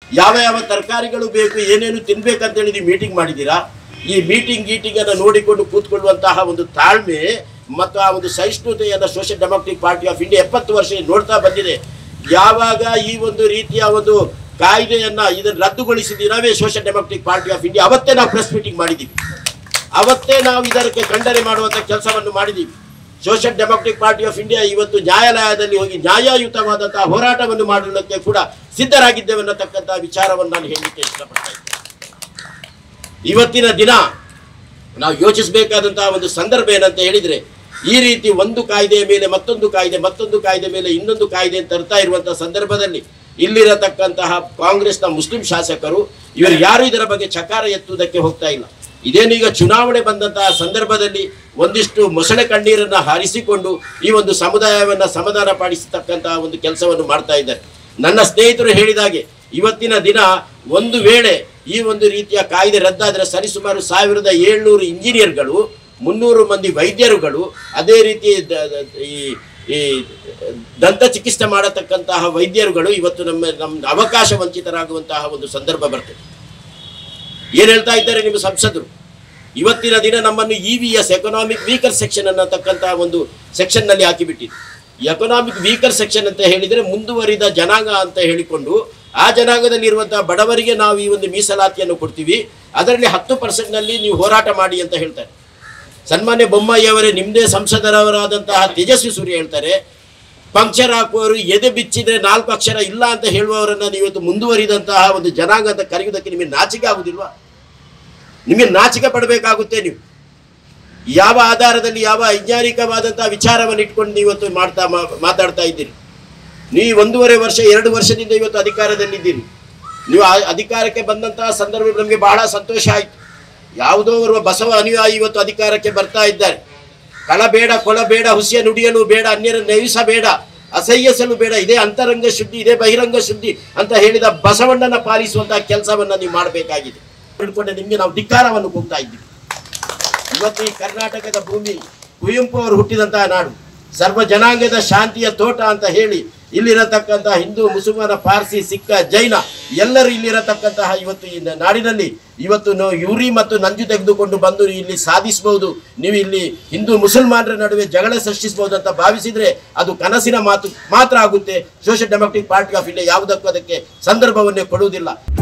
ಯಾವ ಯಾವ ತರಕಾರಿಗಳು ಬೇಕು ಏನೇನು ತಿನ್ಬೇಕಂತೇಳಿ ನೀವು ಮೀಟಿಂಗ್ ಮಾಡಿದ್ದೀರಾ ಈ ಮೀಟಿಂಗ್ ಗೀಟಿಂಗ್ ಅನ್ನು ನೋಡಿಕೊಂಡು ಕೂತ್ಕೊಳ್ಳುವಂತಹ ಒಂದು ತಾಳ್ಮೆ ಮತ್ತು ಆ ಒಂದು ಸಹಿಷ್ಣುತೆಯನ್ನು social democratic party of India ಎಪ್ಪತ್ತು ವರ್ಷ ನೋಡ್ತಾ ಬಂದಿದೆ ಯಾವಾಗ ಈ ಒಂದು ರೀತಿಯ ಒಂದು ಕಾಯ್ದೆಯನ್ನ ಇದನ್ನು ರದ್ದುಗೊಳಿಸಿದ ದಿನವೇ social democratic party of India ಅವತ್ತೇ ನಾವು ಪ್ರೆಸ್ ಮೀಟಿಂಗ್ ಮಾಡಿದ್ದೀವಿ ಅವತ್ತೇ ನಾವು ಇದಕ್ಕೆ ಖಂಡನೆ ಮಾಡುವಂತ ಕೆಲಸವನ್ನು ಮಾಡಿದ್ದೀವಿ social democratic party of India ಇವತ್ತು ನ್ಯಾಯಾಲಯದಲ್ಲಿ ಹೋಗಿ ನ್ಯಾಯಯುತವಾದಂತಹ ಹೋರಾಟವನ್ನು ಮಾಡಲಿಕ್ಕೆ ಕೂಡ ಸಿದ್ಧರಾಗಿದ್ದೇವೆ ಅನ್ನತಕ್ಕಂತಹ ವಿಚಾರವನ್ನು ನಾನು ಹೇಳಲಿಕ್ಕೆ ಇಷ್ಟಪಡ್ತಾ ಇದ್ದೇನೆ ಇವತ್ತಿನ ದಿನ ನಾವು ಯೋಚಿಸಬೇಕಾದಂತಹ ಒಂದು ಸಂದರ್ಭ ಏನಂತ ಹೇಳಿದ್ರೆ ಈ ರೀತಿ ಒಂದು ಕಾಯ್ದೆಯ ಮೇಲೆ ಮತ್ತೊಂದು ಕಾಯ್ದೆ ಮತ್ತೊಂದು ಕಾಯ್ದೆ ಮೇಲೆ ಇನ್ನೊಂದು ಕಾಯ್ದೆ ಅಂತ ತರ್ತಾ ಇರುವಂತಹ ಸಂದರ್ಭದಲ್ಲಿ ಇಲ್ಲಿರತಕ್ಕಂತಹ ಕಾಂಗ್ರೆಸ್ನ ಮುಸ್ಲಿಂ ಶಾಸಕರು ಇವರು ಯಾರು ಇದರ ಬಗ್ಗೆ ಚಕಾರ ಎತ್ತುವುದಕ್ಕೆ ಹೋಗ್ತಾ ಇಲ್ಲ ಇದೇನೀಗ ಚುನಾವಣೆ ಬಂದಂತಹ ಸಂದರ್ಭದಲ್ಲಿ ಒಂದಿಷ್ಟು ಮೊಸಳೆ ಕಣ್ಣೀರನ್ನ ಹಾರಿಸಿಕೊಂಡು ಈ ಒಂದು ಸಮುದಾಯವನ್ನ ಸಮಾಧಾನ ಪಾಡಿಸತಕ್ಕಂತಹ ಒಂದು ಕೆಲಸವನ್ನು ಮಾಡ್ತಾ ಇದ್ದಾರೆ ನನ್ನ ಸ್ನೇಹಿತರು ಹೇಳಿದಾಗೆ ಇವತ್ತಿನ ದಿನ ಒಂದು ವೇಳೆ ಈ ಒಂದು ರೀತಿಯ ಕಾಯ್ದೆ ರದ್ದಾದರೆ ಸರಿಸುಮಾರು ಸಾವಿರದ ಏಳ್ನೂರು ಇಂಜಿನಿಯರ್ಗಳು ಮುನ್ನೂರು ಮಂದಿ ವೈದ್ಯರುಗಳು ಅದೇ ರೀತಿ ದ- ದ- ಈ ಈ ದಂತ ಚಿಕಿತ್ಸೆ ಮಾಡತಕ್ಕಂತಹ ವೈದ್ಯರುಗಳು ಇವತ್ತು ನಮ್ಮ ನಮ್ಮ ಅವಕಾಶ ವಂಚಿತರಾಗುವಂತಹ ಒಂದು ಸಂದರ್ಭ ಬರ್ತದೆ ಏನ್ ಹೇಳ್ತಾ ಇದ್ದಾರೆ ನಿಮ್ಮ ಸಂಸದರು ಇವತ್ತಿನ ದಿನ ನಮ್ಮನ್ನು E V S economic weaker section ಅನ್ನತಕ್ಕಂತಹ ಒಂದು ಸೆಕ್ಷನ್ ನಲ್ಲಿ ಹಾಕಿಬಿಟ್ಟಿದೆ ಎಕನಾಮಿಕ್ ವೀಕರ್ ಸೆಕ್ಷನ್ ಅಂತ ಹೇಳಿದ್ರೆ ಮುಂದುವರಿದ ಜನಾಂಗ ಅಂತ ಹೇಳಿಕೊಂಡು ಆ ಜನಾಂಗದಲ್ಲಿ ಇರುವಂತಹ ಬಡವರಿಗೆ ನಾವು ಈ ಒಂದು ಮೀಸಲಾತಿಯನ್ನು ಕೊಡ್ತೀವಿ ಅದರಲ್ಲಿ ಹತ್ತು ಪರ್ಸೆಂಟ್ ನಲ್ಲಿ ನೀವು ಹೋರಾಟ ಮಾಡಿ ಅಂತ ಹೇಳ್ತಾರೆ ಸನ್ಮಾನ್ಯ ಬೊಮ್ಮಾಯಿಯವರೇ ನಿಮ್ಮದೇ ಸಂಸದರವರಾದಂತಹ ತೇಜಸ್ವಿ ಸೂರ್ಯ ಹೇಳ್ತಾರೆ ಪಂಕ್ಚರ್ ಹಾಕುವವರು ಎದೆ ಬಿಚ್ಚಿದ್ರೆ ನಾಲ್ಕು ಅಕ್ಷರ ಇಲ್ಲ ಅಂತ ಹೇಳುವವರನ್ನ ನೀವು ಇವತ್ತು ಮುಂದುವರಿದಂತಹ ಒಂದು ಜನಾಂಗ ಅಂತ ಕರೆಯುವುದಕ್ಕೆ ನಿಮಗೆ ನಾಚಿಕೆ ಆಗುದಿಲ್ವಾ ನಿಮಗೆ ನಾಚಿಕೆ ಪಡಬೇಕಾಗುತ್ತೆ ನೀವು ಯಾವ ಆಧಾರದಲ್ಲಿ ಯಾವ ವೈಜ್ಞಾನಿಕವಾದಂತಹ ವಿಚಾರವನ್ನು ಇಟ್ಕೊಂಡು ನೀವು ಇವತ್ತು ಮಾಡ್ತಾ ಮಾ- ಮಾತಾಡ್ತಾ ಇದ್ದೀರಿ ನೀವು ಒಂದೂವರೆ ವರ್ಷ ಎರಡು ವರ್ಷದಿಂದ ಇವತ್ತು ಅಧಿಕಾರದಲ್ಲಿದ್ದೀರಿ ನೀವು ಆ ಅಧಿಕಾರಕ್ಕೆ ಬಂದಂತಹ ಸಂದರ್ಭ ನಮಗೆ ಬಹಳ ಸಂತೋಷ ಆಯಿತು ಯಾವುದೋ ಓರ್ವ ಬಸವ ಅನುಯಾಯಿ ಇವತ್ತು ಅಧಿಕಾರಕ್ಕೆ ಬರ್ತಾ ಇದ್ದಾರೆ ಕಳ ಬೇಡ ಕೊಳ ಬೇಡ ಹುಸಿಯ ನುಡಿಯಲು ಬೇಡ ಅನ್ಯರನ್ನು ನವಿಸಬೇಡ ಅಸಹ್ಯಸಲು ಬೇಡ ಇದೇ ಅಂತರಂಗ ಶುದ್ಧಿ ಇದೇ ಬಹಿರಂಗ ಶುದ್ಧಿ ಅಂತ ಹೇಳಿದ ಬಸವಣ್ಣನ ಪಾಲಿಸುವಂತಹ ಕೆಲಸವನ್ನ ನೀವು ಮಾಡಬೇಕಾಗಿದೆ ಹಿಡ್ಕೊಂಡೆ ನಿಮಗೆ ನಾವು ಧಿಕ್ಕಾರವನ್ನು ಕೂಗ್ತಾ ಇದ್ದೀವಿ ಇವತ್ತು ಈ ಕರ್ನಾಟಕದ ಭೂಮಿ ಕುವೆಂಪು ಅವರು ಹುಟ್ಟಿದಂತಹ ನಾಡು ಸರ್ವ ಜನಾಂಗದ ಶಾಂತಿಯ ತೋಟ ಅಂತ ಹೇಳಿ ಇಲ್ಲಿರತಕ್ಕಂತಹ ಹಿಂದೂ ಮುಸಲ್ಮಾನ ಪಾರ್ಸಿ ಸಿಕ್ಕ ಜೈನ ಎಲ್ಲರೂ ಇಲ್ಲಿರತಕ್ಕಂತಹ ಇವತ್ತು ಈ ನಾಡಿನಲ್ಲಿ ಇವತ್ತು ನಾವು ಯೂರಿ ಮತ್ತು ನಂಜು ತೆಗೆದುಕೊಂಡು ಬಂದು ಇಲ್ಲಿ ಸಾಧಿಸಬಹುದು ನೀವು ಇಲ್ಲಿ ಹಿಂದೂ ಮುಸಲ್ಮಾನರ ನಡುವೆ ಜಗಳ ಸೃಷ್ಟಿಸಬಹುದು ಅಂತ ಭಾವಿಸಿದ್ರೆ ಅದು ಕನಸಿನ ಮಾತು ಮಾತ್ರ ಆಗುತ್ತೆ social democratic party of India ಯಾವುದಕ್ಕೂ ಅದಕ್ಕೆ ಸಂದರ್ಭವನ್ನೇ ಕೊಡುವುದಿಲ್ಲ